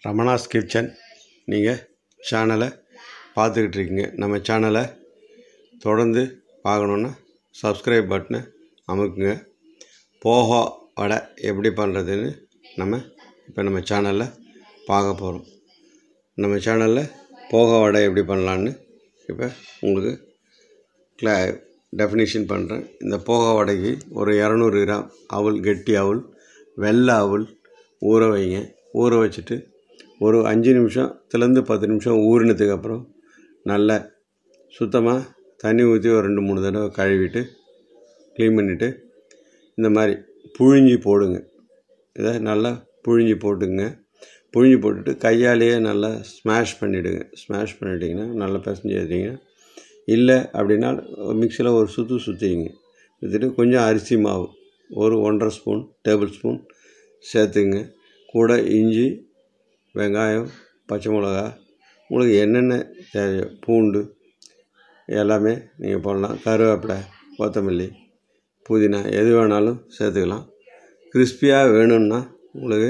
Ramana's kitchen நீங்கள் சேனலை பார்த்துக்கிட்டு இருக்கீங்க நம்ம சேனலை தொடர்ந்து பார்க்கணுன்னா சப்ஸ்கிரைப் பட்டனை அமுக்குங்க போகோ வடை எப்படி பண்ணுறதுன்னு நம்ம இப்போ நம்ம சேனலில் பார்க்க போகிறோம் நம்ம சேனலில் போகோ வடை எப்படி பண்ணலான்னு இப்போ உங்களுக்கு கிளா டெஃபினிஷன் பண்ணுறேன் இந்த போகோ வடைக்கு ஒரு இரநூறு கிராம் அவல் கெட்டி அவல் வெள்ளை அவல் ஊற வைங்க ஊற வச்சுட்டு ஒரு அஞ்சு நிமிஷத்துலேருந்து பத்து நிமிஷம் ஊறினதுக்கு அப்புறம் நல்லா சுத்தமாக தண்ணி ஊற்றி ஒரு ரெண்டு மூணு தடவை கழுவிட்டு க்ளீன் பண்ணிவிட்டு இந்த மாதிரி புழிஞ்சி போடுங்க இதை நல்லா புழிஞ்சி போட்டுங்க புழிஞ்சி போட்டுட்டு கையாலேயே நல்லா ஸ்மாஷ் பண்ணிவிடுங்க ஸ்மாஷ் பண்ணிட்டீங்கன்னா நல்லா பிசைஞ்சு எடுத்தீங்கன்னா இல்லை அப்படின்னா மிக்சியில் ஒரு சுற்று சுற்றிங்க சுற்றிட்டு கொஞ்சம் அரிசி மாவு ஒரு ஒன்றரை ஸ்பூன் டேபிள் ஸ்பூன் சேர்த்துங்க கூட இஞ்சி வெங்காயம் பச்சை மிளகா உங்களுக்கு என்னென்ன தேவையோ பூண்டு எல்லாமே நீங்கள் போடலாம் கருவேப்பிலை கொத்தமல்லி புதினா எது வேணாலும் சேர்த்துக்கலாம் கிறிஸ்பியாக வேணும்னா உங்களுக்கு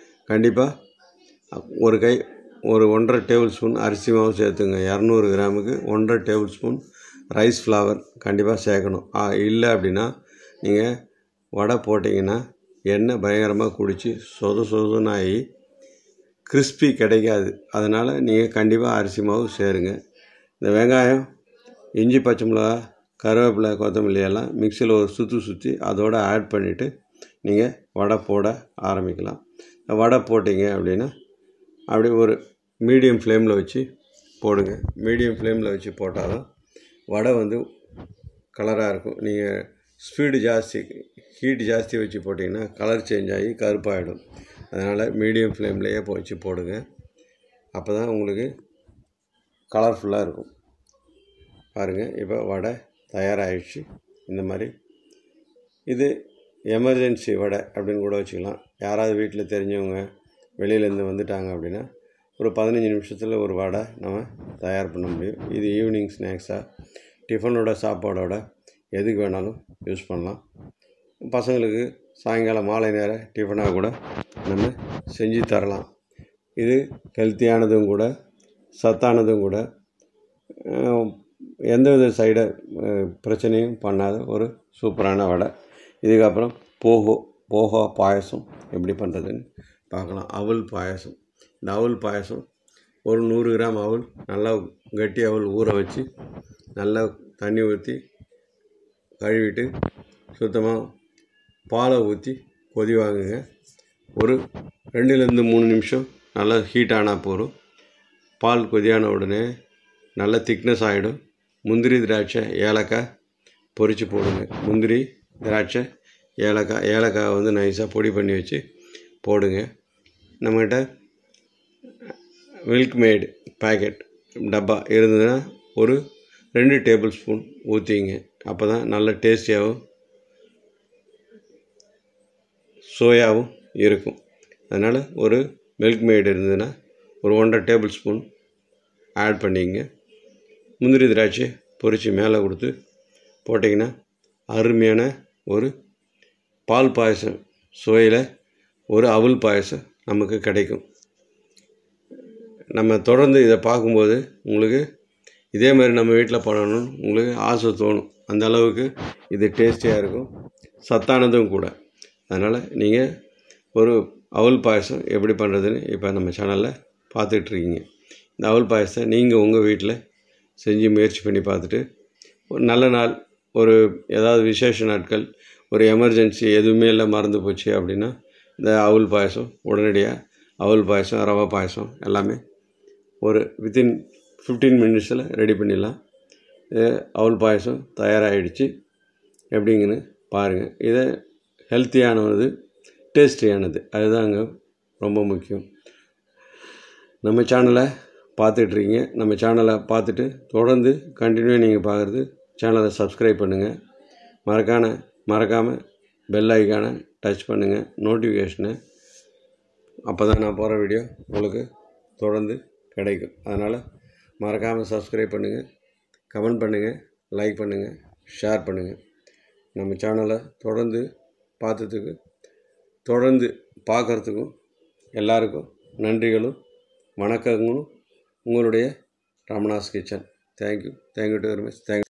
கண்டிப்பாக ஒரு கை ஒரு ஒன்றரை டேபிள் ஸ்பூன் அரிசி மாவு சேர்த்துங்க இரநூறு கிராமுக்கு ஒன்றரை டேபிள் ஸ்பூன் ரைஸ் ஃப்ளவர் கண்டிப்பாக சேர்க்கணும் இல்லை அப்படின்னா நீங்கள் வடை போட்டிங்கன்னா எண்ணெய் பயங்கரமாக குடித்து சொத சொதன்னு ஆகி கிறிஸ்பி கிடைக்காது அதனால் நீங்கள் கண்டிப்பாக அரிசி மாவு சேருங்க இந்த வெங்காயம் இஞ்சி பச்சை மிளகா கருவேப்பிலை கொத்தமல்லி எல்லாம் மிக்சியில் ஒரு சுற்றி சுற்றி அதோடு ஆட் பண்ணிவிட்டு நீங்கள் வடை போட ஆரம்பிக்கலாம் வடை போட்டிங்க அப்படின்னா அப்படி ஒரு மீடியம் ஃப்ளேமில் வச்சு போடுங்க மீடியம் ஃப்ளேமில் வச்சு போட்டால் தான் வடை வந்து கலராக இருக்கும் நீங்கள் ஸ்பீடு ஜாஸ்தி ஹீட் ஜாஸ்தி வச்சு போட்டிங்கன்னா கலர் சேஞ்ச் ஆகி கருப்பாகிடும் அதனால் மீடியம் ஃப்ளேம்லேயே வச்சு போடுங்க அப்போ தான் உங்களுக்கு கலர்ஃபுல்லாக இருக்கும் பாருங்கள் இப்போ வடை தயாராகிடுச்சு இந்த மாதிரி இது எமர்ஜென்சி வடை அப்படின்னு கூட வச்சுக்கலாம் யாராவது வீட்டில் தெரிஞ்சவங்க வெளியிலேருந்து வந்துட்டாங்க அப்படின்னா ஒரு பதினஞ்சு நிமிஷத்தில் ஒரு வடை நம்ம தயார் பண்ண முடியும் இது ஈவினிங் ஸ்நாக்ஸாக டிஃபனோட சாப்பாடோட எதுக்கு வேணாலும் யூஸ் பண்ணலாம் பசங்களுக்கு சாயங்காலம் மாலை நேர டிஃபனாக கூட நம்ம செஞ்சு தரலாம் இது ஹெல்த்தியானதும் கூட சத்தானதும் கூட எந்தவித சைடு பிரச்சனையும் பண்ணாத ஒரு சூப்பரான வடை இதுக்கப்புறம் போகோ போகோ பாயசம் எப்படி பண்ணுறதுன்னு பார்க்கலாம் அவல் பாயசம் இந்த அவல் பாயசம் ஒரு நூறு கிராம் அவல் நல்லா கட்டி அவல் ஊற வச்சு நல்லா தண்ணி ஊற்றி கழுவிட்டு சுத்தமாக பாலை ஊற்றி கொதி வாங்குங்க ஒரு ரெண்டுலேருந்து மூணு நிமிஷம் நல்லா ஹீட் ஆனால் போதும் பால் கொதியான உடனே நல்ல திக்னஸ் ஆகிடும் முந்திரி திராட்சை ஏலக்காய் பொரித்து போடுங்க முந்திரி திராட்சை ஏலக்காய் ஏலக்காய் வந்து நைஸாக பொடி பண்ணி வச்சு போடுங்க நம்மக்கிட்ட மில்க் மேடு பேக்கெட் டப்பா இருந்ததுன்னா ஒரு ரெண்டு டேபிள் ஸ்பூன் ஊற்றிங்க அப்போ தான் நல்ல டேஸ்டியாகவும் சோயாவும் இருக்கும் அதனால் ஒரு மில்க் மேடு இருந்ததுன்னா ஒரு ஒன்றரை டேபிள் ஸ்பூன் ஆட் பண்ணிங்க முந்திரி திராட்சை பொரித்து மேலே கொடுத்து போட்டிங்கன்னா அருமையான ஒரு பால் பாயசம் சுவையில் ஒரு அவல் பாயசம் நமக்கு கிடைக்கும் நம்ம தொடர்ந்து இதை பார்க்கும்போது உங்களுக்கு இதே மாதிரி நம்ம வீட்டில் பண்ணணும்னு உங்களுக்கு ஆசை தோணும் அந்த அளவுக்கு இது டேஸ்டியாக இருக்கும் சத்தானதும் கூட அதனால் நீங்கள் ஒரு அவல் பாயசம் எப்படி பண்ணுறதுன்னு இப்போ நம்ம சேனலில் பார்த்துட்ருக்கீங்க இந்த அவல் பாயசத்தை நீங்கள் உங்கள் வீட்டில் செஞ்சு முயற்சி பண்ணி பார்த்துட்டு ஒரு நல்ல நாள் ஒரு ஏதாவது விசேஷ நாட்கள் ஒரு எமர்ஜென்சி எதுவுமே இல்லை மறந்து போச்சு அப்படின்னா இந்த அவல் பாயசம் உடனடியாக அவல் பாயசம் ரவை பாயசம் எல்லாமே ஒரு வித்தின் ஃபிஃப்டீன் மினிட்ஸில் ரெடி பண்ணிடலாம் அவல் பாயசம் தயாராகிடுச்சு எப்படிங்கன்னு பாருங்கள் இதை ஹெல்த்தியானது டேஸ்டியானது அதுதான் அங்கே ரொம்ப முக்கியம் நம்ம சேனலை பார்த்துட்ருக்கீங்க நம்ம சேனலை பார்த்துட்டு தொடர்ந்து கண்டினியூ நீங்கள் பார்க்குறது சேனலை சப்ஸ்கிரைப் பண்ணுங்கள் மறக்கான மறக்காமல் பெல் ஐக்கானை டச் பண்ணுங்கள் நோட்டிஃபிகேஷனை அப்போ தான் நான் போகிற வீடியோ உங்களுக்கு தொடர்ந்து கிடைக்கும் அதனால் மறக்காமல் சப்ஸ்கிரைப் பண்ணுங்கள் கமெண்ட் பண்ணுங்கள் லைக் பண்ணுங்கள் ஷேர் பண்ணுங்கள் நம்ம சேனலை தொடர்ந்து பார்த்ததுக்கு தொடர்ந்து பார்க்குறதுக்கும் எல்லாருக்கும் நன்றிகளும் வணக்கங்களும் உங்களுடைய Ramana's kitchen thank you thank you to very much thank